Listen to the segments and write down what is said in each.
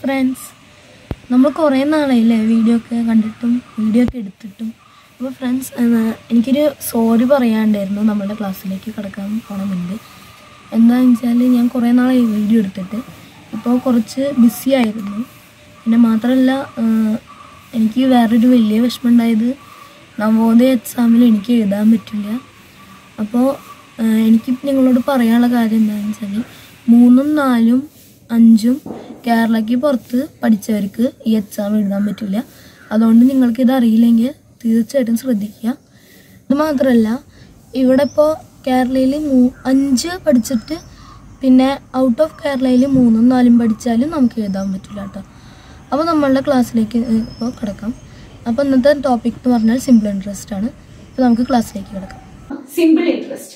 Friends നമ്മൾ കുറേ നാളായില്ലേ video ഒക്കെ കണ്ടിട്ടും വീഡിയോ ഒക്കെ എടുത്തിട്ടും അപ്പോൾ ഫ്രണ്ട്സ് എനിക്കൊരു സോറി പറയാണ്ടായിരുന്നു നമ്മുടെ ക്ലാസ്സിലേക്ക് കിടക്കാൻ പോണ മുൻപ് എന്താണെന്ന് വെച്ചാൽ ഞാൻ കുറേ നാളായി വീഡിയോ എടുത്തിട്ട് ഇപ്പോൾ കുറച്ച് ബിസി ആയിരുന്നു പിന്നെ മാത്രമല്ല ആഹ്, എനിക്ക് വേറൊരു വലിയ വിഷമം ഉണ്ടായത് നവോദയ എക്സാമിൽ എനിക്ക് എഴുതാൻ പറ്റില്ല അപ്പോൾ എനിക്ക് നിങ്ങളോട് പറയാനുള്ള കാര്യം എന്താണെന്ന് വെച്ചാൽ മൂന്നും നാലും അഞ്ചും കേരളയ്ക്ക് പുറത്ത് പഠിച്ചവർക്ക് ഈ എക്സാം എഴുതാൻ പറ്റില്ല അതുകൊണ്ട് നിങ്ങൾക്ക് ഇത് അറിയില്ലെങ്കിൽ തീർച്ചയായിട്ടും ശ്രദ്ധിക്കുക ഇത് മാത്രമല്ല ഇവിടെ ഇപ്പോൾ കേരളയിൽ മൂ അഞ്ച് പഠിച്ചിട്ട് പിന്നെ ഔട്ട് ഓഫ് കേരളയിൽ മൂന്നും നാലും പഠിച്ചാലും നമുക്ക് എഴുതാൻ പറ്റില്ല കേട്ടോ അപ്പോൾ നമ്മളുടെ ക്ലാസ്സിലേക്ക് ഇപ്പോൾ കിടക്കാം അപ്പോൾ ഇന്നത്തെ ടോപ്പിക് എന്ന് പറഞ്ഞാൽ സിമ്പിൾ ഇൻട്രസ്റ്റ് ആണ് അപ്പോൾ നമുക്ക് ക്ലാസ്സിലേക്ക് കിടക്കാം സിമ്പിൾ ഇൻട്രസ്റ്റ്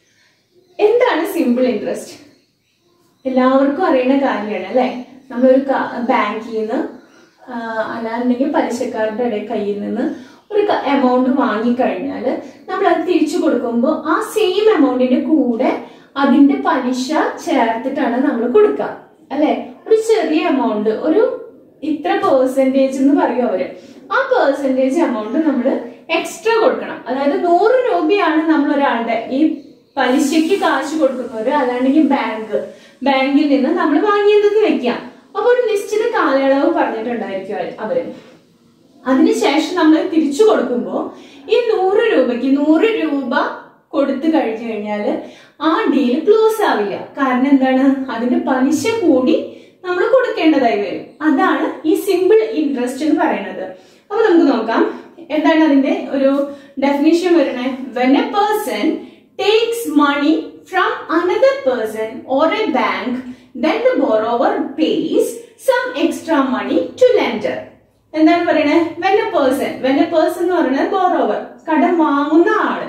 എന്താണ് സിമ്പിൾ ഇൻട്രസ്റ്റ് എല്ലാവർക്കും അറിയുന്ന കാര്യമാണ് അല്ലേ നമ്മളൊരു ബാങ്കിൽ നിന്ന് അല്ലാന്നുണ്ടെങ്കിൽ പലിശക്കാരുടെ ഇടയിൽ കയ്യിൽ നിന്ന് ഒരു എമൗണ്ട് വാങ്ങിക്കഴിഞ്ഞാൽ നമ്മൾ അത് തിരിച്ചു കൊടുക്കുമ്പോൾ ആ സെയിം എമൗണ്ടിന്റെ കൂടെ അതിന്റെ പലിശ ചേർത്തിട്ടാണ് നമ്മൾ കൊടുക്കുക അല്ലെ ഒരു ചെറിയ എമൗണ്ട് ഒരു ഇത്ര പേഴ്സൻറ്റേജ് എന്ന് പറയും അവര് ആ പേഴ്സൻറ്റേജ് എമൗണ്ട് നമ്മൾ എക്സ്ട്രാ കൊടുക്കണം അതായത് നൂറ് രൂപയാണ് നമ്മൾ ഒരാളുടെ ഈ പലിശയ്ക്ക് കാശ് കൊടുക്കുന്നവര് അല്ലാണ്ടെങ്കിൽ ബാങ്ക് ബാങ്കിൽ നിന്ന് നമ്മൾ വാങ്ങിയതെന്ന് വെക്കാം അപ്പൊ ഒരു നിശ്ചിത കാലയളവ് പറഞ്ഞിട്ടുണ്ടായിരിക്കും അവര്- അവര് അതിനുശേഷം നമ്മൾ തിരിച്ചു കൊടുക്കുമ്പോൾ ഈ നൂറ് രൂപയ്ക്ക് നൂറ് രൂപ കൊടുത്തു കഴിഞ്ഞു കഴിഞ്ഞാല് ആ ഡീൽ ക്ലോസ് ആവില്ല കാരണം എന്താണ് അതിന്റെ പലിശ കൂടി നമ്മൾ കൊടുക്കേണ്ടതായി വരും അതാണ് ഈ സിമ്പിൾ ഇൻട്രസ്റ്റ് എന്ന് പറയുന്നത് അപ്പൊ നമുക്ക് നോക്കാം എന്താണ് അതിന്റെ ഒരു ഡെഫിനിഷൻ വരണേ when a person takes money from another person or a bank then the borrower pays some extra money to lender എന്താണ് പറയണേ when a person when a person എന്ന് പറയുന്നത് ബോറോവർ കടം വാങ്ങുന്ന ആള്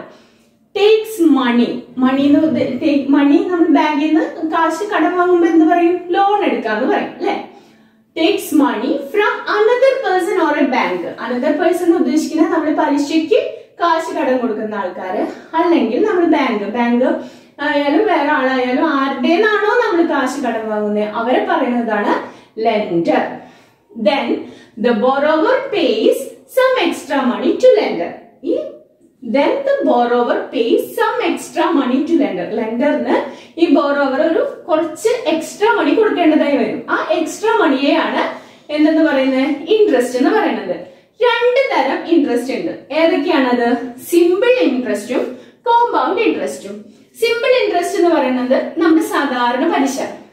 ടേക്സ് മണി മണി എന്ന് മണി നമ്മൾ ബാങ്കിൽ നിന്ന് കാശ് കടം വാങ്ങുമ്പോ എന്ത് പറയും ലോൺ എടുക്കാന്ന് പറയും അല്ലെ takes money from another person or a bank another person ഉദ്ദേശിക്കുന്നത് നമ്മൾ പലിശയ്ക്ക് കാശ് കടം കൊടുക്കുന്ന ആൾക്കാര് അല്ലെങ്കിൽ നമ്മൾ ബാങ്ക് ബാങ്ക് ആയാലും വേറെ ആളായാലും ആരുടേന്നാണോ നമ്മൾ കാശ് കടം വാങ്ങുന്നത് അവരെ പറയുന്നതാണ് lender then the borrower pays some extra money to lender ഈ then the borrower pays some extra money to lender ലെൻഡറിന് ഈ ബോറോവർ ഒരു കുറച്ച് എക്സ്ട്രാ മണി കൊടുക്കേണ്ടതായി വരും ആ എക്സ്ട്രാ മണിയെയാണ് എന്തെന്ന് പറയുന്നത് ഇൻട്രസ്റ്റ് എന്ന് പറയുന്നത് രണ്ട് തരം ഇൻട്രസ്റ്റ് ഉണ്ട് ഏതൊക്കെയാണത് സിമ്പിൾ ഇൻട്രസ്റ്റും കോമ്പൗണ്ട് ഇൻട്രസ്റ്റും സിമ്പിൾ ഇൻട്രസ്റ്റ് എന്ന് പറയുന്നത് നമ്മുടെ സാധാരണ പലിശ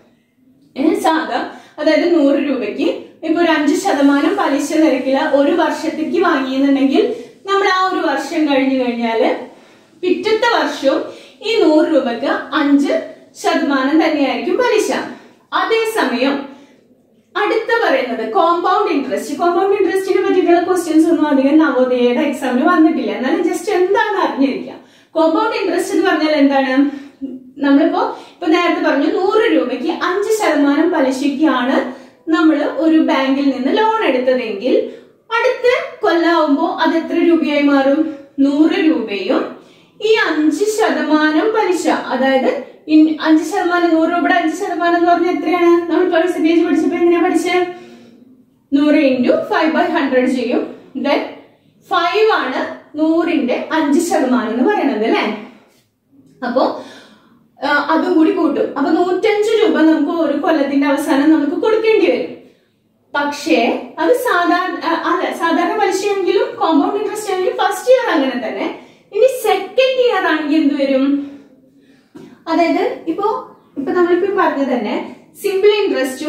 ഏ, സാധാ അതായത് നൂറ് രൂപയ്ക്ക് ഇപ്പൊ ഒരു അഞ്ച് ശതമാനം പലിശ നിരക്കില് ഒരു വർഷത്തേക്ക് വാങ്ങിയെന്നുണ്ടെങ്കിൽ നമ്മൾ ആ ഒരു വർഷം കഴിഞ്ഞു കഴിഞ്ഞാല് പിറ്റത്തെ വർഷവും ഈ നൂറ് രൂപക്ക് അഞ്ച് ശതമാനം തന്നെയായിരിക്കും പലിശ അതേസമയം അടുത്ത പറയുന്നത് കോമ്പൗണ്ട് ഇൻട്രസ്റ്റ് കോമ്പൗണ്ട് ഇൻട്രസ്റ്റിനെ പറ്റിയിട്ടുള്ള ക്വസ്റ്റ്യൻസ് ഒന്നും അധികം നവോദയയുടെ എക്സാമിന് വന്നിട്ടില്ല എന്നാലും ജസ്റ്റ് എന്താണ് അറിഞ്ഞിരിക്കുക കോമ്പൗണ്ട് ഇൻട്രസ്റ്റ് എന്ന് പറഞ്ഞാൽ എന്താണ് നമ്മളിപ്പോ ഇപ്പൊ നേരത്തെ പറഞ്ഞു നൂറ് രൂപയ്ക്ക് അഞ്ച് ശതമാനം പലിശയ്ക്കാണ് നമ്മൾ ഒരു ബാങ്കിൽ നിന്ന് ലോൺ എടുത്തതെങ്കിൽ അടുത്ത കൊല്ലാവുമ്പോ അത് എത്ര രൂപയായി മാറും നൂറ് രൂപയും ഈ അഞ്ച് ശതമാനം പലിശ അതായത് ഇൻ- അഞ്ച് ശതമാനം നൂറ് രൂപയുടെ അഞ്ച് ശതമാനം എന്ന് പറഞ്ഞാൽ എത്രയാണ് നമ്മൾ പെർസെന്റേജ് പഠിച്ചപ്പോ എങ്ങനെയാ പഠിച്ചത് നൂറ് ഇൻറ്റു ഫൈവ് ബൈ ഹൺഡ്രഡ് ചെയ്യും ദെൻ ഫൈവ് ആണ് നൂറിന്റെ അഞ്ച് ശതമാനം എന്ന് പറയുന്നത് അല്ലെ അപ്പോ ആ, അതും കൂടി കൂട്ടും അപ്പൊ നൂറ്റഞ്ച് രൂപ നമുക്ക് ഒരു കൊല്ലത്തിന്റെ അവസാനം നമുക്ക് കൊടുക്കേണ്ടി വരും പക്ഷേ അത് സാധാരണ ആ, അല്ല സാധാരണ പലിശയെങ്കിലും കോമ്പൗണ്ട് ഇൻട്രസ്റ്റ് ആണെങ്കിലും ഫസ്റ്റ് ഇയർ അങ്ങനെ തന്നെ ഇനി സെക്കൻഡ് ഇയർ ആണെങ്കിൽ എന്ത് വരും അതായത് ഇപ്പോ ഇപ്പൊ നമ്മളിപ്പോ പറഞ്ഞത് തന്നെ സിമ്പിൾ ഇൻട്രസ്റ്റും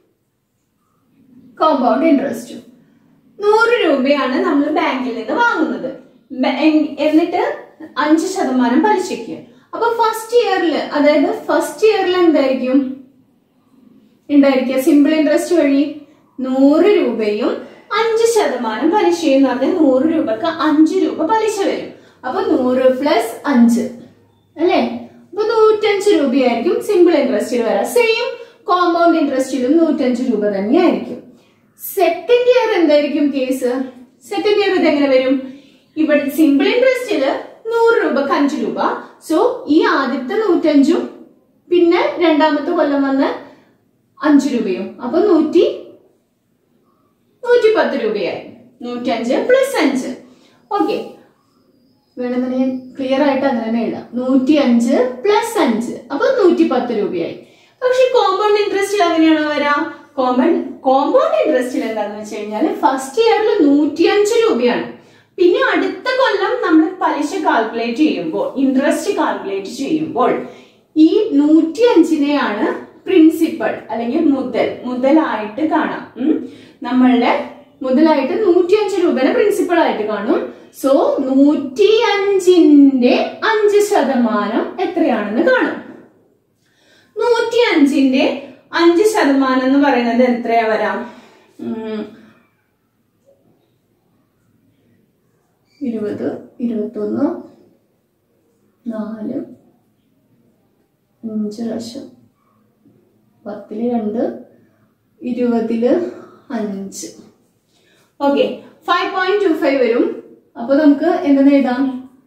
കോമ്പൗണ്ട് ഇൻട്രസ്റ്റും നൂറ് രൂപയാണ് നമ്മൾ ബാങ്കിൽ നിന്ന് വാങ്ങുന്നത് ബ- എൻ- എന്നിട്ട് അഞ്ച് ശതമാനം പലിശയ്ക്ക് അപ്പൊ ഫസ്റ്റ് ഇയറിൽ അതായത് ഫസ്റ്റ് ഇയറിൽ എന്തായിരിക്കും ഉണ്ടായിരിക്കുക സിമ്പിൾ ഇൻട്രസ്റ്റ് വഴി നൂറ് രൂപയും അഞ്ച് ശതമാനം പലിശയും എന്ന് പറഞ്ഞാൽ നൂറ് രൂപക്ക് അഞ്ച് രൂപ പലിശ വരും അപ്പൊ നൂറ് പ്ലസ് അഞ്ച് അല്ലേ അപ്പൊ നൂറ്റഞ്ച് രൂപയായിരിക്കും സിമ്പിൾ ഇൻട്രസ്റ്റിൽ വരാം സെയിം കോമ്പൗണ്ട് ഇൻട്രസ്റ്റിലും നൂറ്റഞ്ച് രൂപ തന്നെയായിരിക്കും സെക്കൻഡ് ഇയർ എന്തായിരിക്കും കേസ് സെക്കൻഡ് ഇയർ ഇതെങ്ങനെ വരും ഇവിടെ സിമ്പിൾ ഇൻട്രസ്റ്റില് നൂറ് രൂപക്ക് അഞ്ച് രൂപ സോ ഈ ആദ്യത്തെ നൂറ്റഞ്ചും പിന്നെ രണ്ടാമത്തെ കൊല്ലം വന്ന് അഞ്ച് രൂപയും അപ്പൊ നൂറ്റി നൂറ്റി പത്ത് രൂപയായി നൂറ്റി അഞ്ച് പ്ലസ് അഞ്ച് ഓക്കെ വേണമെന്നുണ്ടെങ്കിൽ ക്ലിയർ ആയിട്ട് അങ്ങനെ തന്നെ എഴുതാം നൂറ്റി അഞ്ച് പ്ലസ് അഞ്ച് അപ്പൊ നൂറ്റി പത്ത് രൂപയായി പക്ഷെ കോമ്പൗണ്ട് ഇൻട്രസ്റ്റിൽ എങ്ങനെയാണ് വരാം കോമ്പൗണ്ട് കോമ്പൗണ്ട് ഇൻട്രസ്റ്റിൽ എന്താണെന്ന് വെച്ച് കഴിഞ്ഞാൽ ഫസ്റ്റ് ഇയറിൽ നൂറ്റി അഞ്ച് രൂപയാണ് പിന്നെ അടുത്ത കൊല്ലം നമ്മൾ പലിശ കാൽക്കുലേറ്റ് ചെയ്യുമ്പോൾ ഇൻട്രസ്റ്റ് കാൽക്കുലേറ്റ് ചെയ്യുമ്പോൾ ഈ നൂറ്റി അഞ്ചിനെയാണ് പ്രിൻസിപ്പൽ അല്ലെങ്കിൽ മുതൽ മുതലായിട്ട് കാണാം ഉം. നമ്മളുടെ മുതലായിട്ട് നൂറ്റി അഞ്ച് രൂപയുടെ പ്രിൻസിപ്പൽ ആയിട്ട് കാണും സോ നൂറ്റി അഞ്ചിന്റെ അഞ്ച് ശതമാനം എത്രയാണെന്ന് കാണും നൂറ്റി അഞ്ചിന്റെ അഞ്ച് ശതമാനം എന്ന് പറയുന്നത് എത്രയാ വരാം ഉം, ഇരുപത് ഇരുപത്തൊന്ന് നാല് അഞ്ച് ലക്ഷം പത്തില് രണ്ട് ഇരുപതില് അഞ്ച് okay five point two five വരും അപ്പൊ നമുക്ക് എന്തെന്ന് എഴുതാം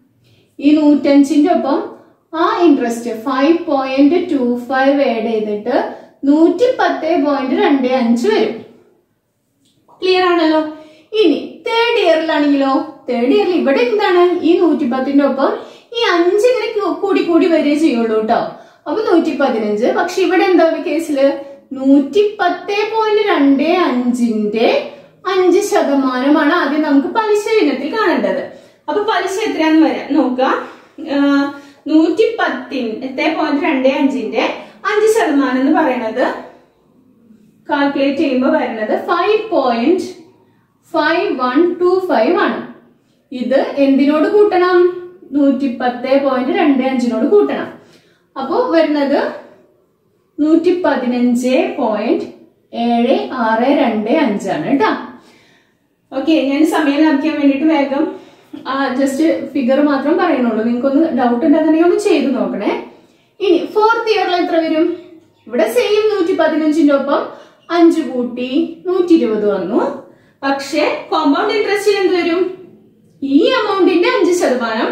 ഈ നൂറ്റഞ്ചിന്റെ ഒപ്പം ആ interest five point two five add ചെയ്തിട്ട് നൂറ്റി പത്ത് പോയിന്റ് രണ്ട് അഞ്ച് വരും ക്ലിയർ ആണല്ലോ ഇനി തേർഡ് ഇയറിലാണെങ്കിലോ തേർഡ് ഇയറിൽ ഇവിടെ എന്താണ് ഈ നൂറ്റി പത്തിന്റെ ഒപ്പം ഈ അഞ്ച് ഇങ്ങനെ കൂ- കൂടി കൂടി വരികയെ ചെയ്യുള്ളൂ കേട്ടോ അപ്പൊ നൂറ്റി പതിനഞ്ച് പക്ഷെ ഇവിടെ എന്താ ഒരു കേസില് നൂറ്റി പത്ത് പോയിന്റ് രണ്ട് അഞ്ചിന്റെ അഞ്ച് ശതമാനമാണ് ആദ്യം നമുക്ക് പലിശ ഇനത്തിൽ കാണേണ്ടത് അപ്പൊ പലിശ എത്രയാന്ന് വരാം നോക്കാം നൂറ്റി പത്തിന്റെ പോയിന്റ് രണ്ട് അഞ്ചിന്റെ അഞ്ച് ശതമാനം എന്ന് പറയുന്നത് കാൽക്കുലേറ്റ് ചെയ്യുമ്പോൾ വരുന്നത് five point five one two five ആണ് ഇത് എന്തിനോട് കൂട്ടണം നൂറ്റി പത്ത് പോയിന്റ് രണ്ട് അഞ്ചിനോട് കൂട്ടണം അപ്പോ വരുന്നത് നൂറ്റി പതിനഞ്ച് പോയിന്റ് ഏഴ് ആറ് രണ്ട് അഞ്ചാണ് കേട്ടോ ഓക്കെ ഞാൻ സമയം ലാഭിക്കാൻ വേണ്ടിയിട്ട് വേഗം ജസ്റ്റ് ഫിഗർ മാത്രം പറയുന്നുള്ളൂ നിങ്ങൾക്കൊന്ന് ഡൗട്ട് ഉണ്ടെന്നുണ്ടെങ്കിൽ ഒന്ന് ചെയ്ത് നോക്കണേ ഇനി ഫോർത്ത് ഇയറിൽ എത്ര വരും ഇവിടെ സെയിം നൂറ്റി പതിനഞ്ചിന്റെ ഒപ്പം അഞ്ച് കൂട്ടി നൂറ്റി ഇരുപത് വന്നു പക്ഷേ കോമ്പൗണ്ട് ഇൻട്രസ്റ്റിൽ എന്ത് വരും ഈ എമൗണ്ടിന്റെ അഞ്ച് ശതമാനം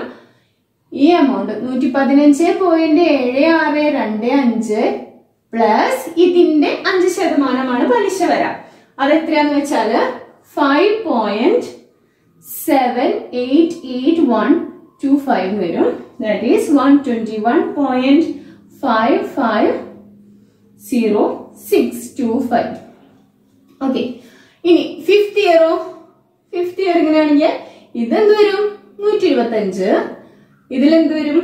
ഈ എമൗണ്ട് നൂറ്റി പതിനഞ്ച് പോയിന്റ് ഏഴ് ആറ് രണ്ട് അഞ്ച് പ്ലസ് ഇതിന്റെ അഞ്ച് ശതമാനമാണ് പലിശ വരാം അത് എത്രയാന്ന് വെച്ചാല് five point seven eight eight one two five വരും that is one twenty one point five five zero six two five okay ഇനി ഫിഫ്ത് ഇയറോ ഫിഫ്ത് ഇയർ എങ്ങനെയാണെങ്കിൽ ഇതെന്ത് വരും നൂറ്റി ഇരുപത്തി അഞ്ച് ഇതിലെന്ത് വരും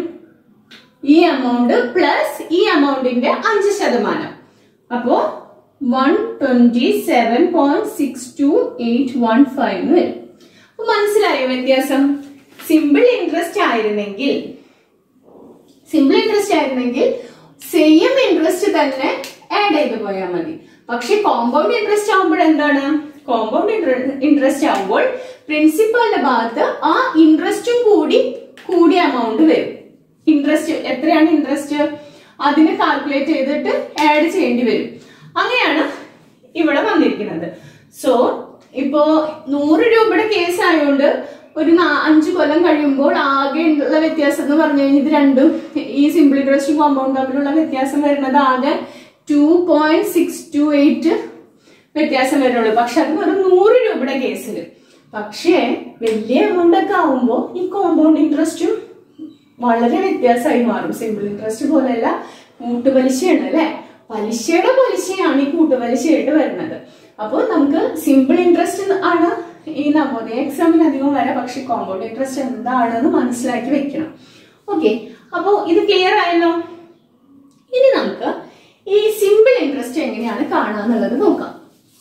ഈ എമൗണ്ട് പ്ലസ് ഈ എമൗണ്ടിന്റെ അഞ്ച് ശതമാനം അപ്പോ one twenty seven point six two eight one five വരും അപ്പൊ മനസ്സിലായോ വ്യത്യാസം സിമ്പിൾ ഇൻട്രസ്റ്റ് ആയിരുന്നെങ്കിൽ സിമ്പിൾ ഇൻട്രസ്റ്റ് ആയിരുന്നെങ്കിൽ സെയിം ഇൻട്രസ്റ്റ് തന്നെ ആഡ് ചെയ്ത് പോയാൽ മതി പക്ഷെ കോമ്പൗണ്ട് ഇൻട്രസ്റ്റ് ആവുമ്പോൾ എന്താണ് കോമ്പൗണ്ട് ഇൻട്രസ്റ്റ് ആവുമ്പോൾ പ്രിൻസിപ്പലിന്റെ ഭാഗത്ത് ആ ഇൻട്രസ്റ്റും കൂടി കൂടിയ എമൗണ്ട് വരും ഇൻട്രസ്റ്റ് എത്രയാണ് ഇൻട്രസ്റ്റ് അതിന് കാൽക്കുലേറ്റ് ചെയ്തിട്ട് ആഡ് ചെയ്യേണ്ടി വരും അങ്ങനെയാണ് ഇവിടെ വന്നിരിക്കുന്നത് സോ ഇപ്പോ നൂറ് രൂപയുടെ കേസ് ആയതുകൊണ്ട് ഒരു നാ- അഞ്ച് കൊല്ലം കഴിയുമ്പോൾ ആകെ ഉള്ള വ്യത്യാസം എന്ന് പറഞ്ഞു കഴിഞ്ഞാൽ ഇത് രണ്ടും ഈ സിമ്പിൾ ഇൻട്രസ്റ്റും കോമ്പൗണ്ട് തമ്മിലുള്ള വ്യത്യാസം വരുന്നത് ആകെ two point six two eight വ്യത്യാസം വരുള്ളൂ പക്ഷെ അത് വെറും നൂറ് രൂപയുടെ കേസിൽ പക്ഷേ വലിയ എമൗണ്ട് ഒക്കെ ആവുമ്പോൾ ഈ കോമ്പൗണ്ട് ഇൻട്രസ്റ്റും വളരെ വ്യത്യാസമായി മാറും സിമ്പിൾ ഇൻട്രസ്റ്റ് പോലെയല്ല കൂട്ടുപലിശയാണ് അല്ലെ പലിശയുടെ പലിശയാണ് ഈ കൂട്ടുപലിശയായിട്ട് വരുന്നത് അപ്പോൾ നമുക്ക് സിമ്പിൾ ഇൻട്രസ്റ്റ് ആണ് ഈ നവോദയ എക്സാമിന് അധികം വരാം പക്ഷെ കോമ്പൗണ്ട് ഇൻട്രസ്റ്റ് എന്താണെന്ന് മനസ്സിലാക്കി വെക്കണം ഓക്കെ അപ്പോൾ ഇത് ക്ലിയർ ആയല്ലോ ഇനി നമുക്ക് ഈ സിമ്പിൾ ഇൻട്രസ്റ്റ് എങ്ങനെയാണ് കാണാന്നുള്ളത് നോക്കാം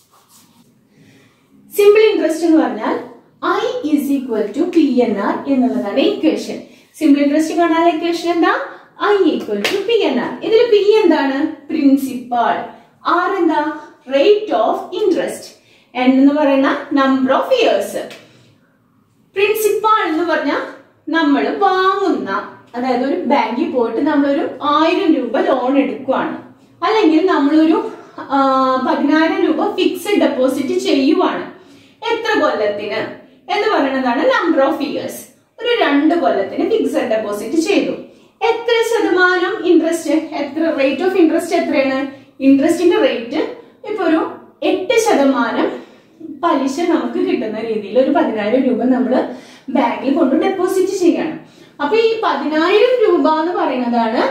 സിമ്പിൾ ഇൻട്രസ്റ്റ് എന്ന് പറഞ്ഞാൽ I is equal to P N R എന്നുള്ളതാണ് ഇക്വേഷൻ സിമ്പിൾ ഇൻട്രസ്റ്റ് കാണാനുള്ള ഇക്വേഷൻ എന്താ I equal to P N R ഇതിൽ പി എന്താണ് പ്രിൻസിപ്പാൾ ആർ എന്താ റേറ്റ് ഓഫ് ഇൻട്രസ്റ്റ് എൻ എന്ന് പറയുന്ന നമ്പർ ഓഫ് ഇയേഴ്സ് പ്രിൻസിപ്പാൾ എന്ന് പറഞ്ഞാൽ നമ്മൾ വാങ്ങുന്ന അതായത് ഒരു ബാങ്കിൽ പോയിട്ട് നമ്മളൊരു ആയിരം രൂപ ലോൺ എടുക്കുവാണ് അല്ലെങ്കിൽ നമ്മളൊരു ആ, പതിനായിരം രൂപ ഫിക്സഡ് ഡെപ്പോസിറ്റ് ചെയ്യുവാണ് എത്ര കൊല്ലത്തിന് എന്ന് പറയുന്നതാണ് നമ്പർ ഓഫ് ഇയേഴ്സ് ഒരു രണ്ട് കൊല്ലത്തിന് ഫിക്സഡ് ഡെപ്പോസിറ്റ് ചെയ്തു എത്ര ശതമാനം ഇൻട്രസ്റ്റ് എത്ര റേറ്റ് ഓഫ് ഇൻട്രസ്റ്റ് എത്രയാണ് ഇൻട്രസ്റ്റിന്റെ റേറ്റ് ഇപ്പൊ ഒരു എട്ട് ശതമാനം പലിശ നമുക്ക് കിട്ടുന്ന രീതിയിൽ ഒരു പതിനായിരം രൂപ നമ്മൾ ബാങ്കിൽ കൊണ്ട് ഡെപ്പോസിറ്റ് ചെയ്യണം അപ്പൊ ഈ പതിനായിരം രൂപ എന്ന് പറയുന്നതാണ്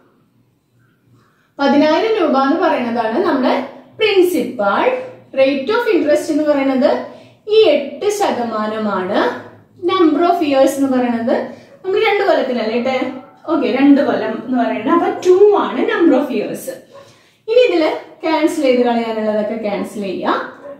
പതിനായിരം രൂപ എന്ന് പറയുന്നതാണ് നമ്മുടെ പ്രിൻസിപ്പാൾ റേറ്റ് ഓഫ് ഇൻട്രസ്റ്റ് എന്ന് പറയുന്നത് ഈ എട്ട് ശതമാനമാണ് നമ്പർ ഓഫ് ഇയേഴ്സ് എന്ന് പറയുന്നത് നമ്മൾ രണ്ട് കൊല്ലത്തിലല്ലേ ഇട്ടെ ഓക്കെ രണ്ട് കൊല്ലം എന്ന് പറയുന്നത് അപ്പൊ ടു ആണ് നമ്പർ ഓഫ് ഇയേഴ്സ് ഇനി ഇതില് ക്യാൻസൽ ചെയ്ത് കളയാനുള്ളതൊക്കെ ക്യാൻസൽ ചെയ്യാം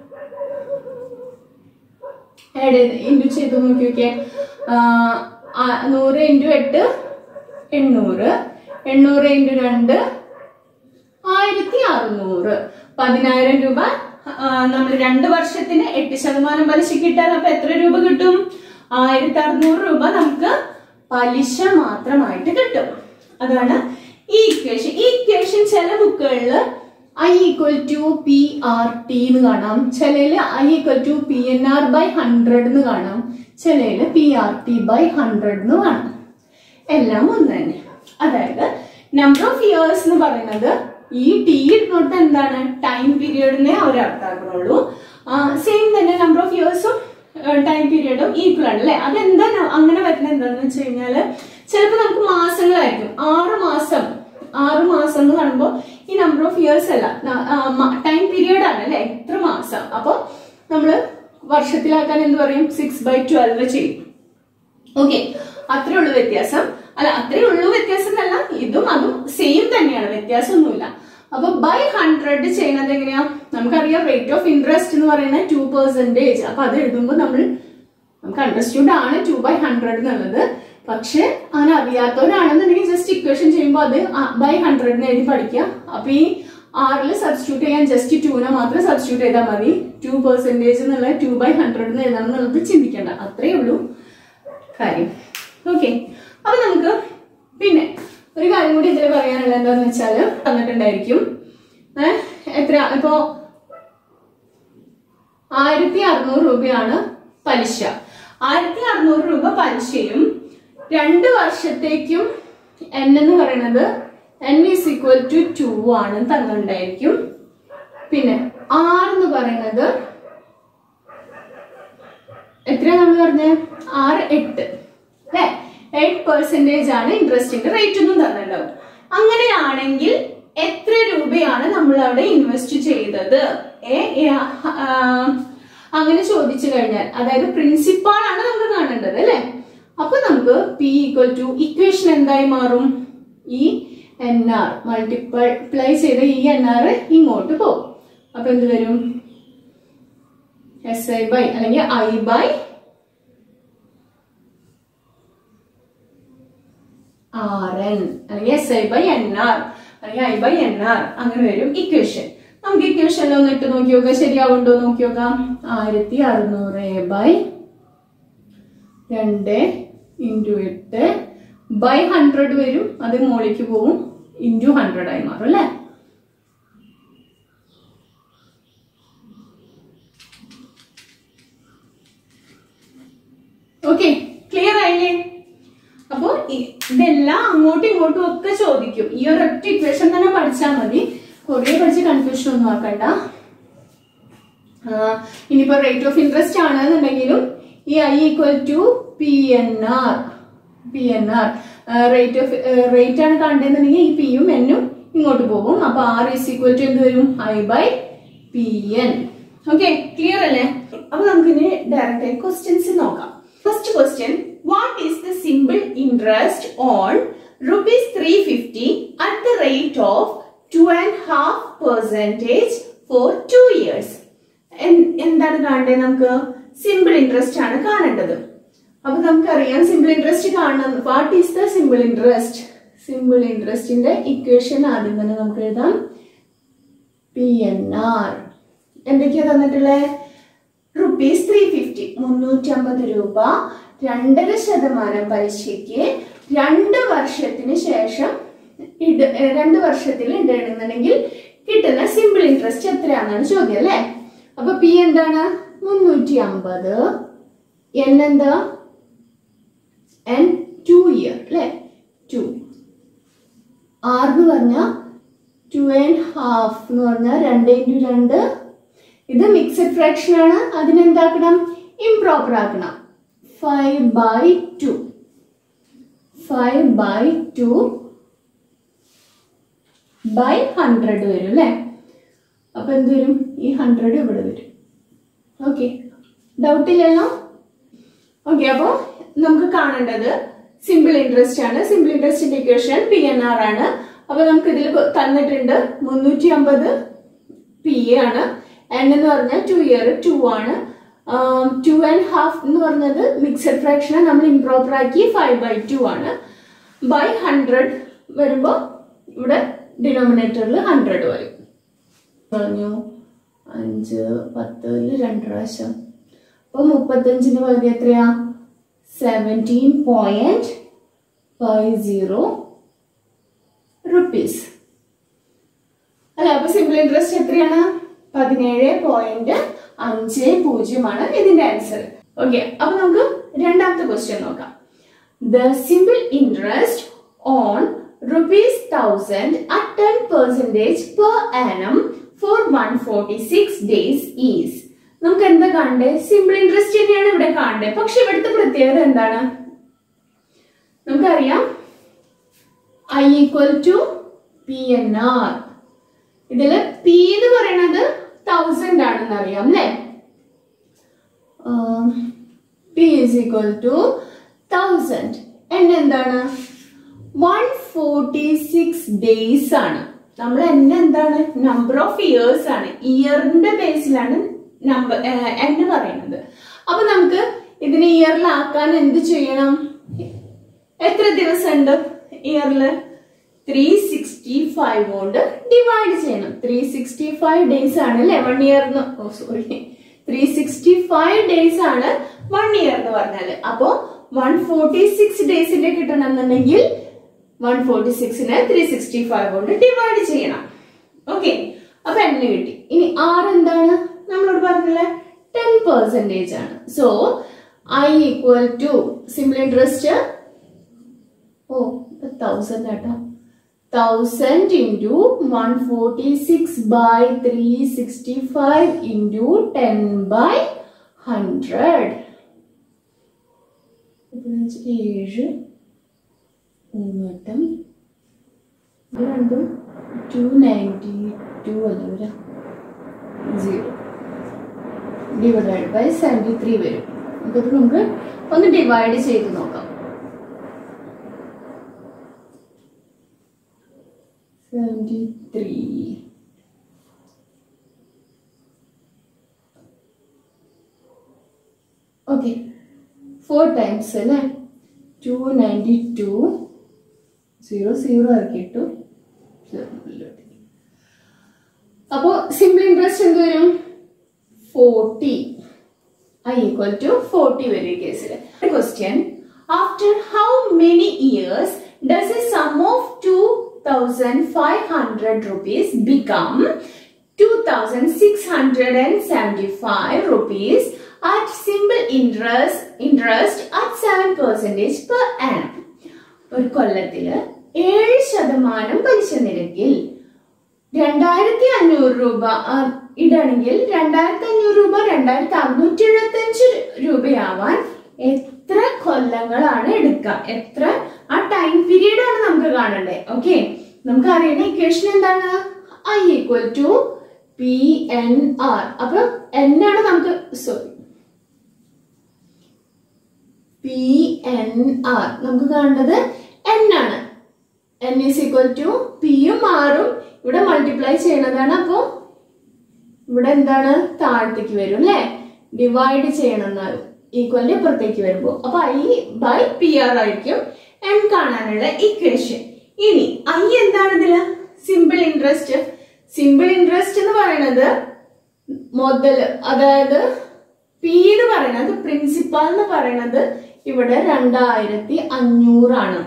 ആഡ് ചെയ്ത് ഇൻറ്റു ചെയ്ത് നോക്കി നോക്കിയേ ആ, നൂറ് ഇൻറ്റു എട്ട് എണ്ണൂറ് എണ്ണൂറ് ഇൻറ്റു രണ്ട് ആയിരത്തി അറുന്നൂറ് പതിനായിരം രൂപ നമ്മൾ രണ്ട് വർഷത്തിന് എട്ട് ശതമാനം പലിശ കിട്ടാൻ അപ്പൊ എത്ര രൂപ കിട്ടും ആയിരത്തി അറുന്നൂറ് രൂപ നമുക്ക് പലിശ മാത്രമായിട്ട് കിട്ടും അതാണ് ഈ ഇക്വേഷൻ ഈ ഇക്വേഷൻ ചില ബുക്കുകളിൽ I equal to P R T എന്ന് കാണാം ചിലയില് I equal to P N R by hundred എന്ന് കാണാം ചിലയില് P R T by hundred എന്ന് കാണാം എല്ലാം ഒന്ന് തന്നെ അതായത് നമ്പർ ഓഫ് ഇയേഴ്സ് എന്ന് പറയുന്നത് ഈ ടി ഇടുന്നോട്ട് എന്താണ് ടൈം പീരിയഡിനെ അവർ അർത്ഥമാക്കണുള്ളൂ സെയിം തന്നെ നമ്പർ ഓഫ് ഇയേഴ്സും ടൈം പീരിയഡും ഈക്വൽ ആണ് അല്ലെ അതെന്താ ന- അങ്ങനെ വരുന്നത് എന്താണെന്ന് വെച്ച് കഴിഞ്ഞാല് ചിലപ്പോൾ നമുക്ക് മാസങ്ങളായിരിക്കും ആറ് മാസം ആറ് മാസം എന്ന് പറയുമ്പോൾ ഈ നമ്പർ ഓഫ് ഇയേഴ്സ് അല്ല ടൈം പീരിയഡ് ആണ് അല്ലെ ഇത്ര മാസം അപ്പോൾ നമ്മള് വർഷത്തിലാക്കാൻ എന്ത് പറയും സിക്സ് ബൈ ട്വൽവ് ചെയ്യും ഓക്കെ അത്രേ ഉള്ളൂ വ്യത്യാസം അല്ല അത്രേ ഉള്ളൂ വ്യത്യാസം എന്നല്ല ഇതും അതും സെയിം തന്നെയാണ് വ്യത്യാസമൊന്നുമില്ല അപ്പൊ ബൈ ഹൺഡ്രഡ് ചെയ്യുന്നത് എങ്ങനെയാ നമുക്കറിയാം റേറ്റ് ഓഫ് ഇൻട്രസ്റ്റ് എന്ന് പറയുന്നത് ടു പെർസെന്റേജ് അപ്പൊ അത് എഴുതുമ്പോൾ നമ്മൾ നമുക്ക് അണ്ടർസ്റ്റുഡ് ആണ് ടു ബൈ ഹൺഡ്രഡ് എന്നുള്ളത് പക്ഷെ അങ്ങനെ അറിയാത്തവരാണെന്നുണ്ടെങ്കിൽ ജസ്റ്റ് ഇക്വേഷൻ ചെയ്യുമ്പോൾ അത് ബൈ ഹൺഡ്രഡിന് എഴുതി പഠിക്കുക അപ്പൊ ഈ ആറിൽ സബ്സ്റ്റിറ്റ്യൂട്ട് ചെയ്യാൻ ജസ്റ്റ് ടൂനെ മാത്രം സബ്സ്റ്റിറ്റ്യൂട്ട് ചെയ്താൽ മതി ടു പെർസെന്റേജ് എന്നുള്ള ടു ബൈ ഹൺഡ്രഡ് എന്ന് എഴുതണം എന്നുള്ളത് ചിന്തിക്കേണ്ട അത്രേ ഉള്ളൂ കാര്യം ഓക്കെ അപ്പൊ നമുക്ക് പിന്നെ ഒരു കാര്യം കൂടി ഇതിൽ പറയാനുള്ളത് എന്താന്ന് വെച്ചാല് തന്നിട്ടുണ്ടായിരിക്കും ഏഹ് എത്ര ഇപ്പോ ആയിരത്തി അറുന്നൂറ് രൂപയാണ് പലിശ ആയിരത്തി അറുന്നൂറ് രൂപ പലിശയും രണ്ട് വർഷത്തേക്കും എൻ എന്ന് പറയുന്നത് N is equal to two ആണ് തന്നിട്ടുണ്ടായിരിക്കും പിന്നെ ആർ എന്ന് പറയുന്നത് എത്രയാ നമ്മൾ പറഞ്ഞത് ആറ് എട്ട് അല്ലെ എയ്റ്റ് പെർസെന്റേജ് ആണ് ഇൻട്രസ്റ്റിന്റെ റേറ്റ് ഒന്നും തന്നിട്ടുണ്ടാവും അങ്ങനെയാണെങ്കിൽ എത്ര രൂപയാണ് നമ്മൾ അവിടെ ഇൻവെസ്റ്റ് ചെയ്തത് ഏ ഏ, ആ, അങ്ങനെ ചോദിച്ചു കഴിഞ്ഞാൽ അതായത് പ്രിൻസിപ്പാൾ ആണ് നമുക്ക് കാണേണ്ടത് അല്ലെ അപ്പൊ നമുക്ക് പി ഈക്വൽ ടു ഇക്വേഷൻ എന്തായി മാറും ഈ എൻ ആർ മൾട്ടിപ്ലൈ ചെയ്ത ഈ എൻ ആർ ഇങ്ങോട്ട് പോകും അപ്പൊ എന്ത് വരും എസ് ഐ ബൈ അല്ലെങ്കിൽ ഐ ബൈ ആർ എൻ അല്ലെങ്കിൽ S I by N R അല്ലെങ്കിൽ ഐ ബൈ എൻ ആർ അങ്ങനെ വരും ഇക്വേഷൻ നമുക്ക് ഇക്വേഷനിൽ ഒന്ന് ഇട്ട് നോക്കി നോക്കാം ശരിയാവുണ്ടോ നോക്കി നോക്കാം ആയിരത്തി അറുന്നൂറ് ബൈ രണ്ട് ഇൻറ്റു എട്ട് ബൈ ഹൺഡ്രഡ് വരും അത് മുകളിലേക്ക് പോവും ഇൻറ്റു ഹൺഡ്രഡ് ആയി മാറും അല്ലേ ഓക്കെ ക്ലിയർ ആയില്ലേ അപ്പോ ഇ- ഇതെല്ലാം അങ്ങോട്ടും ഇങ്ങോട്ടും ഒക്കെ ചോദിക്കും ഈ ഒരു ഒറ്റ ഇക്വേഷൻ തന്നെ പഠിച്ചാൽ മതി കുറേ പഠിച്ച് കൺഫ്യൂഷൻ ഒന്നും ആക്കണ്ട ആ, ഇനിയിപ്പോ റേറ്റ് ഓഫ് ഇൻട്രസ്റ്റ് ആണെന്നുണ്ടെങ്കിലും ഈ I equal to P N R P N R rate of rate ആണ് കാണേണ്ടതെന്നുണ്ടെങ്കിൽ ഈ പിയും എന്നും ഇങ്ങോട്ട് പോകും അപ്പൊ ആർ ഈസ് ഈക്വൽ ടു എന്ത് വരും I by P N okay clear അല്ലേ അപ്പൊ നമുക്ക് ഇനി ഡയറക്റ്റ് ആയി ക്വസ്റ്റ്യൻസ് നോക്കാം first question what is the simple interest on rupees three fifty at the rate of two and half percentage for two years എന്താണ് കാണേണ്ടത് നമുക്ക് സിമ്പിൾ ഇൻട്രസ്റ്റ് ആണ് കാണേണ്ടത് അപ്പൊ നമുക്കറിയാം സിമ്പിൾ ഇൻട്രസ്റ്റ് കാണണം what is the simple interest simple ഇൻട്രസ്റ്റിന്റെ equation ആദ്യം തന്നെ നമുക്ക് എഴുതാം പി എൻ ആർ എന്തൊക്കെയാ തന്നിട്ടുള്ളത് റുപ്പീസ് ത്രീ ഫിഫ്റ്റി മുന്നൂറ്റി അമ്പത് രൂപ രണ്ടര ശതമാനം പലിശയ്ക്ക് രണ്ട് വർഷത്തിന് ശേഷം ഇട ഏ, രണ്ട് വർഷത്തിൽ ഇടണമെന്നുണ്ടെങ്കിൽ കിട്ടുന്ന സിമ്പിൾ ഇൻട്രസ്റ്റ് എത്രയാണെന്നാണ് ചോദ്യം അല്ലേ അപ്പൊ പി എന്താണ് മുന്നൂറ്റി അമ്പത് എൻ എന്താ എൻ ടു ഇയർ അല്ലെ ടു ആർ എന്ന് പറഞ്ഞാൽ ടു ആൻഡ് ഹാഫ് എന്ന് പറഞ്ഞാൽ രണ്ട് ഇൻറ്റു രണ്ട് ഇത് മിക്സഡ് ഫ്രാക്ഷൻ ആണ് അതിനെന്താക്കണം ഇംപ്രോപ്പർ ആക്കണം five by two five by two by hundred വരും അല്ലേ അപ്പൊ എന്ത് വരും ഈ ഹൺഡ്രഡ് ഇവിടെ വരും ഓക്കെ ഡൗട്ട് ഇല്ലല്ലോ ഓക്കെ അപ്പോൾ നമുക്ക് കാണേണ്ടത് സിമ്പിൾ ഇൻട്രസ്റ്റ് ആണ് സിമ്പിൾ ഇൻട്രസ്റ്റിന്റെ ഇക്വേഷൻ പി എൻ ആർ ആണ് അപ്പൊ നമുക്ക് ഇതിൽ തന്നിട്ടുണ്ട് മുന്നൂറ്റി അമ്പത് പി എ ആണ് എൻ എന്ന് പറഞ്ഞാൽ ടു ഇയർ ടു ആണ് ടു ആൻഡ് ഹാഫ് എന്ന് പറഞ്ഞത് മിക്സഡ് ഫ്രാക്ഷൻ നമ്മൾ ഇംപ്രോപ്പർ ആക്കി ഫൈവ് ബൈ ടു ആണ് ബൈ ഹൺഡ്രഡ് വരുമ്പോൾ ഇവിടെ ഡിനോമിനേറ്ററിൽ ഹൺഡ്രഡ് വരും പറഞ്ഞു അഞ്ച് പത്തിൽ രണ്ട് പ്രാവശ്യം അപ്പൊ മുപ്പത്തഞ്ചിന് പകുതി എത്രയാ seventeen point five zero rupees അല്ല അപ്പൊ സിമ്പിൾ ഇൻട്രസ്റ്റ് എത്രയാണ് പതിനേഴ് പോയിന്റ് അഞ്ച് പൂജ്യമാണ് ഇതിന്റെ ആൻസർ ഓക്കെ അപ്പൊ നമുക്ക് രണ്ടാമത്തെ ക്വസ്റ്റ്യൻ നോക്കാം the simple interest on rupees thousand at ten percentage per annum for one forty six days is നമുക്ക് എന്താ കാണണ്ടേ സിമ്പിൾ ഇൻട്രസ്റ്റ് തന്നെയാണ് ഇവിടെ കാണണ്ടേ പക്ഷെ ഇവിടുത്തെ പ്രത്യേകത എന്താണ് നമുക്കറിയാം I equal to P N R ഇതില് പി എന്ന് പറയുന്നത് തൗസൻഡ് ആണെന്ന് അറിയാം അല്ലേ P is equal to thousand N എന്താണ് വൺ ഫോർട്ടി സിക്സ് ഡേയ്സ് ആണ് നമ്മൾ എന്നെ എന്താണ് നമ്പർ ഓഫ് ഇയേഴ്സ് ആണ് ഇയറിന്റെ ബേസിലാണ് നമ്പർ എന്ന് പറയുന്നത് അപ്പൊ നമുക്ക് ഇതിനെ ഇയറിലാക്കാൻ എന്ത് ചെയ്യണം എത്ര ദിവസം ഉണ്ട് ഇയറില് ത്രീ സിക്സ്റ്റി ഫൈവ് കൊണ്ട് ഡിവൈഡ് ചെയ്യണം ത്രീ സിക്സ്റ്റി ഫൈവ് ഡേയ്സ് ആണ് അല്ലെ one year oh sorry three sixty five days ആണ് വൺ ഇയർ എന്ന് പറഞ്ഞാല് അപ്പോ വൺ ഫോർട്ടി സിക്സ് ഡേയ്സിന്റെ കിട്ടണമെന്നുണ്ടെങ്കിൽ വൺ ഫോർട്ടി സിക്സിനെ ത്രീ സിക്സ്റ്റി ഫൈവ് കൊണ്ട് ഡിവൈഡ് ചെയ്യണം ഓക്കെ അപ്പൊ എന്നെ കിട്ടി ഇനി ആർ എന്താണ് നമ്മളോട് പറഞ്ഞില്ലേ ടെൻ പെർസെന്റേജ് ആണ് so I equal to simple interest oh thousand കേട്ടോ thousand into one forty six by three sixty five into ten by hundred ഏഴ് മൂന്നുവട്ടം ഇത് രണ്ടും ടു നയൻറ്റി ടു അല്ല വരാം zero divide by seventy three വരും നമുക്കത് നമുക്ക് ഒന്ന് ഡിവൈഡ് ചെയ്ത് നോക്കാം seventy three okay four times അല്ലേ two ninety two zero zero ആക്കിയിട്ടു അപ്പോൾ സിമ്പിൾ ഇൻട്രസ്റ്റ് എന്ത് വരും forty I equal to forty വരും ഈ കേസിൽ question after how many years does a sum of two thousand five hundred rupees become to thousand six hundred and seventy five rupees at simple interest interest at seven percentage per annum ഒരു കൊല്ലത്തില് ഏഴ് ശതമാനം പലിശ നിരക്കിൽ രണ്ടായിരത്തി അഞ്ഞൂറ് രൂപ ആ, ഇടാണെങ്കിൽ രണ്ടായിരത്തി അഞ്ഞൂറ് രൂപ രണ്ടായിരത്തി അറുന്നൂറ്റി എഴുപത്തി അഞ്ച് രൂപയാവാൻ എത്ര കൊല്ലങ്ങളാണ് എടുക്കുക എത്ര ആ ടൈം പീരീഡ് ആണ് നമുക്ക് കാണണ്ടേ ഓക്കെ നമുക്ക് അറിയുന്ന ഇക്വേഷൻ എന്താണ് I equal to P N R അപ്പൊ എൻ ആണ് നമുക്ക് സോറി പി എൻ ആർ നമുക്ക് കാണേണ്ടത് എൻ ആണ് എൻ ഈസ് ഈക്വൽ ടു പിയും ആറും ഇവിടെ മൾട്ടിപ്ലൈ ചെയ്യണതാണ് അപ്പോ ഇവിടെ എന്താണ് താഴത്തേക്ക് വരും അല്ലെ ഡിവൈഡ് ചെയ്യണം എന്നാൽ ഈക്വലിന്റെ പുറത്തേക്ക് വരുമ്പോ അപ്പൊ ഐ ബൈ പി ആർ ആയിരിക്കും എൻ കാണാനുള്ള ഇക്വേഷൻ ഇനി ഐ എന്താണ് ഇതില് സിമ്പിൾ ഇൻട്രസ്റ്റ് സിമ്പിൾ ഇൻട്രസ്റ്റ് എന്ന് പറയുന്നത് മുതല് അതായത് പി എന്ന് പറയുന്നത് പ്രിൻസിപ്പൽ എന്ന് പറയുന്നത് ഇവിടെ രണ്ടായിരത്തി അഞ്ഞൂറാണ്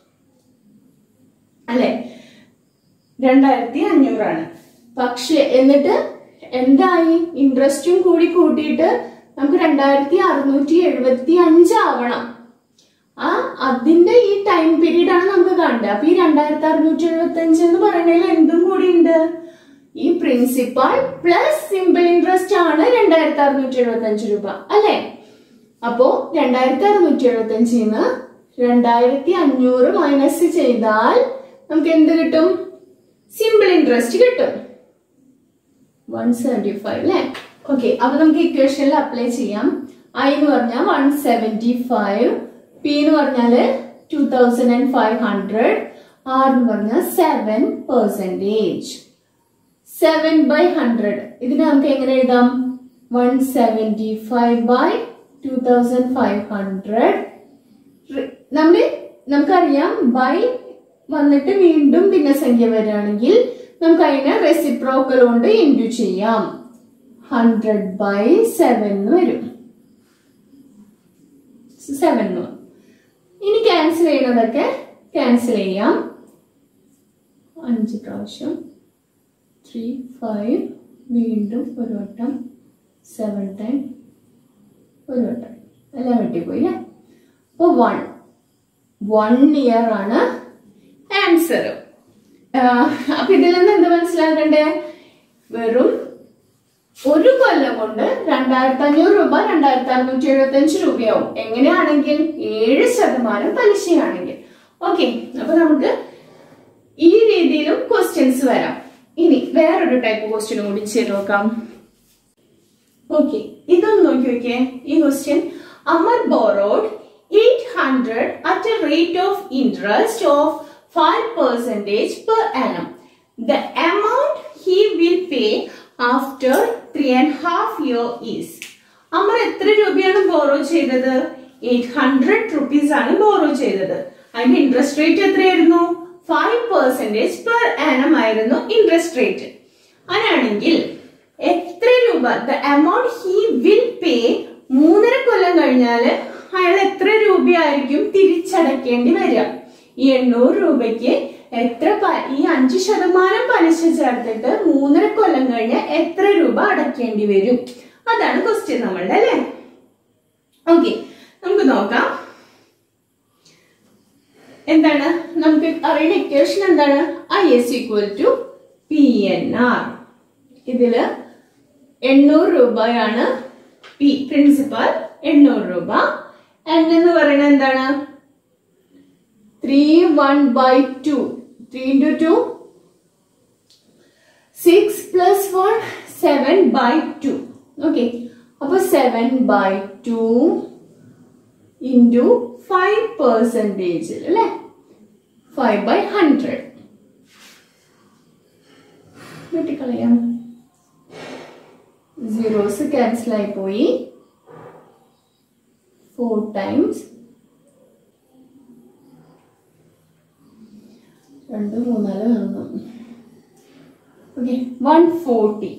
അല്ലെ രണ്ടായിരത്തി അഞ്ഞൂറാണ് പക്ഷെ എന്നിട്ട് എന്തായി ഇൻട്രസ്റ്റും കൂടി കൂട്ടിയിട്ട് നമുക്ക് രണ്ടായിരത്തി അറുന്നൂറ്റി എഴുപത്തി അഞ്ചാവണം ആ അതിന്റെ ഈ ടൈം പീരീഡ് ആണ് നമുക്ക് കാണേണ്ടത് അപ്പൊ ഈ രണ്ടായിരത്തി അറുന്നൂറ്റി എഴുപത്തി അഞ്ച് എന്ന് പറയുന്നതിൽ എന്തും കൂടി ഉണ്ട് ഈ പ്രിൻസിപ്പൽ പ്ലസ് സിമ്പിൾ ഇൻട്രസ്റ്റ് ആണ് രണ്ടായിരത്തി അറുന്നൂറ്റി എഴുപത്തി അഞ്ച് രൂപ അല്ലെ അപ്പോ രണ്ടായിരത്തി അറുന്നൂറ്റി എഴുപത്തി അഞ്ചിന്ന് രണ്ടായിരത്തി അഞ്ഞൂറ് മൈനസ് ചെയ്താൽ നമുക്ക് എന്ത് കിട്ടും സിമ്പിൾ ഇൻട്രസ്റ്റ് കിട്ടും വൺ സെവൻറ്റി ഫൈവ് അല്ലേ ഓക്കെ അപ്പൊ നമുക്ക് ഇക്വേഷനിൽ അപ്ലൈ ചെയ്യാം ഐ എന്ന് പറഞ്ഞാൽ വൺ സെവൻറ്റി ഫൈവ് പി എന്ന് പറഞ്ഞാല് two thousand and five hundred R എന്ന് പറഞ്ഞാൽ seven percentage seven by hundred ഇതിന് നമുക്ക് എങ്ങനെ എഴുതാം one seventy five by two thousand five hundred നമ്മള് നമുക്കറിയാം ബൈ വന്നിട്ട് വീണ്ടും ഭിന്നസംഖ്യ വരികയാണെങ്കിൽ നമുക്ക് അതിനെ റെസിപ്രോക്കൽ കൊണ്ട് ഇൻഡു ചെയ്യാം ഹൺഡ്രഡ് ബൈ സെവൻ വരും സെവൻ ഇനി ക്യാൻസൽ ചെയ്യുന്നതൊക്കെ ക്യാൻസൽ ചെയ്യാം അഞ്ച് പ്രാവശ്യം ത്രീ ഫൈവ് വീണ്ടും ഒരു വട്ടം സെവൻ ടൈം ഒരു വട്ടം എല്ലാം വെട്ടിപ്പോയി അപ്പോൾ വൺ വൺ ഇയർ ആണ് ആൻസർ അപ്പൊ ഇതിൽ നിന്ന് എന്ത് മനസ്സിലാക്കണ്ടേ വെറും ഒരു കൊല്ലം കൊണ്ട് രണ്ടായിരത്തി അഞ്ഞൂറ് രൂപ രണ്ടായിരത്തി അറുന്നൂറ്റി എഴുപത്തി അഞ്ച് രൂപയാവും എങ്ങനെയാണെങ്കിൽ ഏഴ് ശതമാനം പലിശയാണെങ്കിൽ ഓക്കെ അപ്പൊ നമുക്ക് ഈ രീതിയിലും ക്വസ്റ്റ്യൻസ് വരാം ഇനി വേറൊരു ടൈപ്പ് ക്വസ്റ്റ്യൻ കൂടി ചെയ്ത് നോക്കാം ഓക്കെ ഇതൊന്ന് നോക്കി നോക്കിയേ ഈ question Amar borrowed eight hundred at a rate of interest of five percentage per annum the amount he will pay after three and half year is Amar എത്ര രൂപയാണ് ബോറോ ചെയ്തത് എയ്റ്റ് ഹൺഡ്രഡ് റുപ്പീസ് ആണ് ബോറോ ചെയ്തത് അതിന്റെ ഇൻട്രസ്റ്റ് റേറ്റ് എത്രയായിരുന്നു five percentage per annum ആയിരുന്നു interest rate അങ്ങനെയാണെങ്കിൽ എത്ര രൂപ the amount he will pay മൂന്നര കൊല്ലം കഴിഞ്ഞാല് അയാൾ എത്ര രൂപയായിരിക്കും തിരിച്ചടക്കേണ്ടി വരിക ഈ എണ്ണൂറ് രൂപയ്ക്ക് എത്ര പ- ഈ അഞ്ച് ശതമാനം പലിശ ചേർത്തിട്ട് മൂന്നര കൊല്ലം കഴിഞ്ഞ് എത്ര രൂപ അടയ്ക്കേണ്ടി വരും അതാണ് ക്വസ്റ്റ്യൻ നമ്മളുടെ അല്ലേ ഓക്കെ നമുക്ക് നോക്കാം എന്താണ് നമുക്ക് അറിയുന്ന ഇക്വേഷൻ എന്താണ് I S equal to P N R ഇതില് എണ്ണൂറ് രൂപയാണ് പി പ്രിൻസിപ്പൽ എണ്ണൂറ് രൂപ എൻ എന്ന് പറയുന്നത് എന്താണ് three one by two three into two six plus one seven by two okay അപ്പൊ seven by two into five പെർസെൻറ്റേജിൽ അല്ലേ ഫൈവ് ബൈ ഹൺഡ്രഡ് വെട്ടിക്കളയാം സീറോസ് ക്യാൻസൽ ആയി പോയി ഫോർ ടൈംസ് രണ്ട് മൂന്നാല് കാണുന്നു okay one forty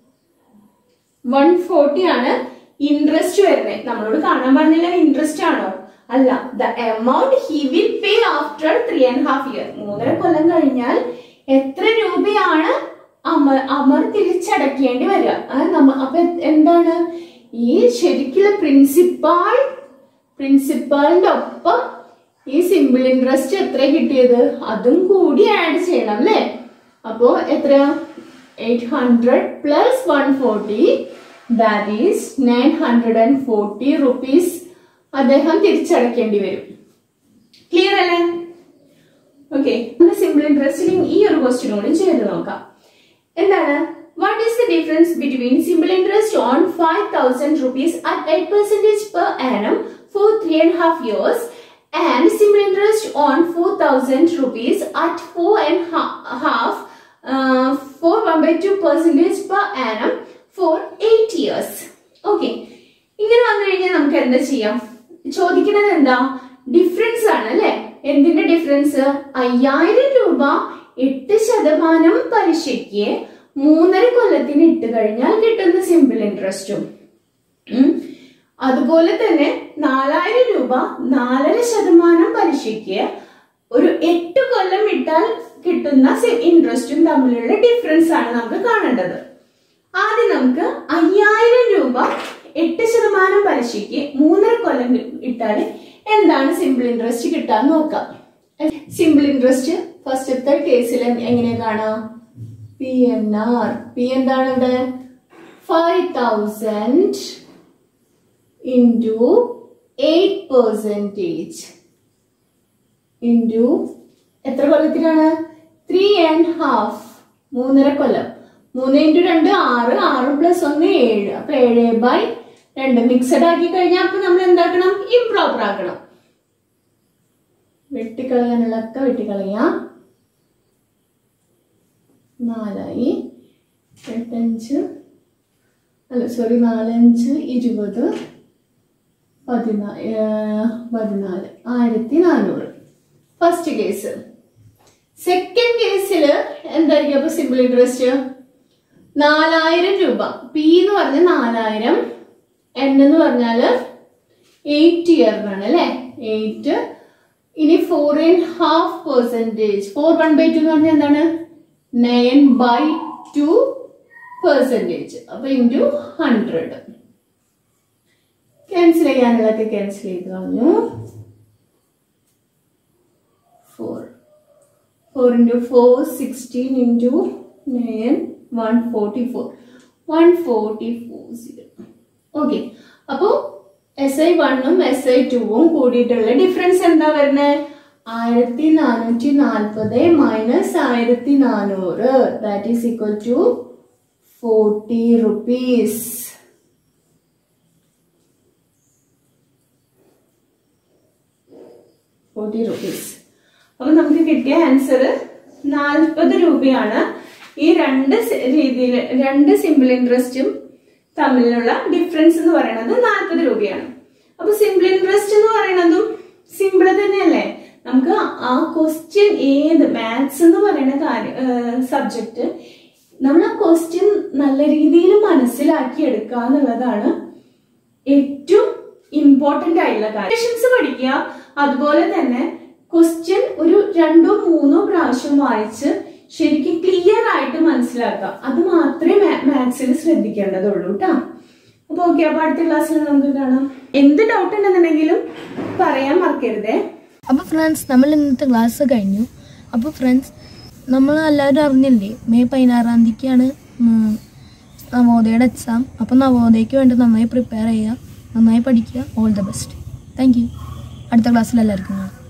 one forty ആണ് ഇൻട്രസ്റ്റ് വരുന്നത് നമ്മളോട് കാണാൻ പറഞ്ഞില്ല ഇൻട്രസ്റ്റ് ആണോ അല്ല the amount he will pay after three and half year മൂന്നര കൊല്ലം കഴിഞ്ഞാൽ എത്ര രൂപയാണ് അമർ അമർ തിരിച്ചടക്കേണ്ടി വരിക ആ, നമ്മ അപ്പൊ എന്താണ് ഈ ശരിക്കുള്ള പ്രിൻസിപ്പാൾ പ്രിൻസിപ്പാളിന്റെ ഒപ്പം ഈ സിമ്പിൾ ഇൻട്രസ്റ്റ് എത്ര കിട്ടിയത് അതും കൂടി ആഡ് ചെയ്യണം അല്ലേ അപ്പോ എത്ര eight hundred plus one forty that is nine hundred and forty rupees അദ്ദേഹം തിരിച്ചടക്കേണ്ടി വരും ക്ലിയർ അല്ലേ ഓക്കെ നമുക്ക് സിമ്പിൾ ഇൻട്രസ്റ്റിൽ ഈ ഒരു ക്വസ്റ്റ്യൻ കൂടി ചെയ്ത് നോക്കാം എന്താണ് what is the difference between simple interest on five thousand rupees at eight percentage per annum for three and half years and simple interest on four thousand rupees at four and half four one by two percentage per annum for eight years okay ഇങ്ങനെ വന്നു കഴിഞ്ഞാൽ നമുക്ക് എന്താ ചെയ്യാം ചോദിക്കുന്നത് എന്താ difference ആണ് അല്ലെ എന്തിന്റെ ഡിഫറൻസ് അയ്യായിരം രൂപ എട്ട് ശതമാനം പലിശയ്ക്ക് മൂന്നര കൊല്ലത്തിന് ഇട്ട് കഴിഞ്ഞാൽ കിട്ടുന്ന സിമ്പിൾ ഇൻട്രസ്റ്റും ഉം. അതുപോലെ തന്നെ നാലായിരം രൂപ നാലര ശതമാനം പലിശയ്ക്ക് ഒരു എട്ട് കൊല്ലം ഇട്ടാൽ കിട്ടുന്ന ഇൻട്രസ്റ്റും തമ്മിലുള്ള ഡിഫറൻസ് ആണ് നമുക്ക് കാണേണ്ടത് ആദ്യം നമുക്ക് അയ്യായിരം രൂപ എട്ട് ശതമാനം പലിശയ്ക്ക് മൂന്നര കൊല്ലം ഇട്ടാൽ എന്താണ് സിമ്പിൾ ഇൻട്രസ്റ്റ് കിട്ടാൻ നോക്കാം സിമ്പിൾ ഇൻട്രസ്റ്റ് ഫസ്റ്റത്തെ കേസിൽ എങ്ങനെ കാണാം പി എൻ ആർ പി എന്താണ് ഇവിടെ five thousand into eight percentage into എത്ര കൊല്ലത്തിലാണ് ത്രീ ആൻഡ് ഹാഫ് മൂന്നര കൊല്ലം മൂന്ന് ഇൻറ്റു രണ്ട് ആറ് ആറ് പ്ലസ് ഒന്ന് ഏഴ് അപ്പൊ ഏഴ് ബൈ രണ്ട് മിക്സഡ് ആക്കി കഴിഞ്ഞാൽ അപ്പൊ നമ്മൾ എന്താക്കണം ഇംപ്രോപ്പർ ആക്കണം വെട്ടിക്കളയാനുള്ളതൊക്കെ വെട്ടിക്കളയാം നാലായി എട്ടഞ്ച് അല്ല സോറി നാലഞ്ച് ഇരുപത് പതിനാല് പതിനാല് ആയിരത്തി നാനൂറ് ഫസ്റ്റ് കേസ് സെക്കൻഡ് കേസിൽ എന്തായിരിക്കും അപ്പൊ സിമ്പിൾ ഇൻട്രസ്റ്റ് നാലായിരം രൂപ പി എന്ന് പറഞ്ഞ നാലായിരം എൻ എന്ന് പറഞ്ഞാല് എയ്റ്റ് ഇയറിനാണ് അല്ലെ എയ്റ്റ് ഇനി four and half percentage four one by two എന്ന് പറഞ്ഞാൽ എന്താണ് നയൻ ബൈ ടു പെർസെൻറ്റേജ് അപ്പൊ ഇൻറ്റു ഹൺഡ്രഡ് ക്യാൻസൽ ചെയ്യാനുള്ളതൊക്കെ ക്യാൻസൽ ചെയ്ത് കളഞ്ഞു four four into four sixteen into nine one forty four one forty four zero okay അപ്പോൾ S I വണ്ണും S I ടുവും കൂടിയിട്ടുള്ള ഡിഫറൻസ് എന്താ വരുന്നത് ആയിരത്തി നാനൂറ്റി നാൽപ്പത് മൈനസ് ആയിരത്തി നാനൂറ് that is equal to forty rupees forty rupees അപ്പൊ നമുക്ക് കിട്ടിയ ആൻസർ നാൽപ്പത് രൂപയാണ് ഈ രണ്ട് രീതിയിൽ രണ്ട് സിമ്പിൾ ഇൻട്രസ്റ്റും തമ്മിലുള്ള ഡിഫറൻസ് എന്ന് പറയുന്നത് നാൽപ്പത് രൂപയാണ് അപ്പൊ സിമ്പിൾ ഇൻട്രസ്റ്റ് എന്ന് പറയുന്നതും സിമ്പിൾ തന്നെയല്ലേ നമുക്ക് ആ ക്വസ്റ്റ്യൻ ഏത് മാത്സ് എന്ന് പറയുന്ന കാര്യം സബ്ജക്റ്റ് നമ്മൾ ആ ക്വസ്റ്റ്യൻ നല്ല രീതിയിൽ മനസ്സിലാക്കി എടുക്കുക എന്നുള്ളതാണ് ഏറ്റവും ഇമ്പോർട്ടന്റ് ആയിട്ടുള്ള കാര്യം ക്വസ്റ്റ്യൻസ് പഠിക്കുക അതുപോലെ തന്നെ ക്വസ്റ്റ്യൻ ഒരു രണ്ടോ മൂന്നോ പ്രാവശ്യം വായിച്ച് ശരിക്കും ക്ലിയർ ആയിട്ട് മനസ്സിലാക്കുക അത് മാത്രമേ മാത്സിൽ ശ്രദ്ധിക്കേണ്ടതുള്ളൂ കേട്ടോ അപ്പൊ ഓക്കെ അപ്പൊ അടുത്ത ക്ലാസ്സിൽ നമുക്ക് കാണാം എന്ത് ഡൗട്ട് ഉണ്ടെന്നുണ്ടെങ്കിലും പറയാൻ മറക്കരുതേ അപ്പോൾ ഫ്രണ്ട്സ് നമ്മൾ ഇന്നത്തെ ക്ലാസ് കഴിഞ്ഞു അപ്പോൾ ഫ്രണ്ട്സ് നമ്മൾ എല്ലാവരും അറിഞ്ഞില്ലേ മെയ് പതിനാറാം തീയതിക്കാണ് ഉം, നവോദയയുടെ എക്സാം അപ്പോൾ നവോദയയ്ക്ക് വേണ്ടി നന്നായി പ്രിപ്പയർ ചെയ്യുക നന്നായി പഠിക്കുക all the best thank you അടുത്ത ക്ലാസ്സിൽ എല്ലാവർക്കും കാണാം